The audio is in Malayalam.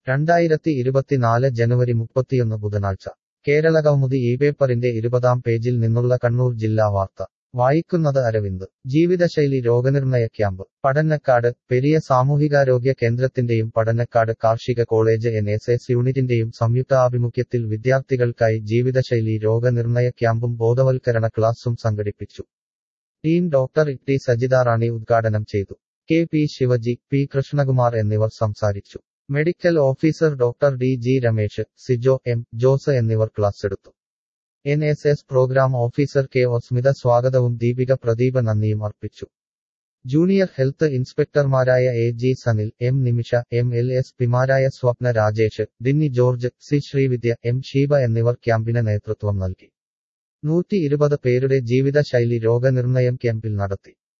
രണ്ടായിരത്തി ഇരുപത്തിനാല് ജനുവരി മുപ്പത്തിയൊന്ന് ബുധനാഴ്ച കേരളകൗമുദി ഈ പേപ്പറിന്റെ ഇരുപതാം പേജിൽ നിന്നുള്ള കണ്ണൂർ ജില്ലാ വാർത്ത വായിക്കുന്നത് അരവിന്ദ് ജീവിതശൈലി രോഗനിർണയ ക്യാമ്പ് പടന്നക്കാട് പെരിയ സാമൂഹികാരോഗ്യ കേന്ദ്രത്തിന്റെയും പടന്നക്കാട് കാർഷിക കോളേജ് എൻ എസ് എസ് യൂണിറ്റിന്റെയും സംയുക്താഭിമുഖ്യത്തിൽ വിദ്യാർത്ഥികൾക്കായി ജീവിതശൈലി രോഗനിർണയ ക്യാമ്പും ബോധവൽക്കരണ ക്ലാസും സംഘടിപ്പിച്ചു ടീം ഡോക്ടർ ടി സജിതാറാണി ഉദ്ഘാടനം ചെയ്തു K P Shivaji P Krishnakumar എന്നിവർ സംസാരിച്ചു medical officer doctor D G Ramesh Sijo M Jose എന്നിവർ ക്ലാസ് എടുത്തു N S S programme officer K Osmitha സ്വാഗതവും ദീപിക പ്രദീപ നന്ദിയും അർപ്പിച്ചു ജൂനിയർ ഹെൽത്ത് ഇൻസ്പെക്ടർമാരായ A G Sanil M Nimisha M L S പിമാരായ സ്വപ്ന രാജേഷ് ദിന്നി ജോർജ് സി ശ്രീവിദ്യ എം ഷീബ എന്നിവർ ക്യാമ്പിന് നേതൃത്വം നൽകി നൂറ്റി ഇരുപത് പേരുടെ ജീവിതശൈലി രോഗനിർണയം ക്യാമ്പിൽ നടത്തി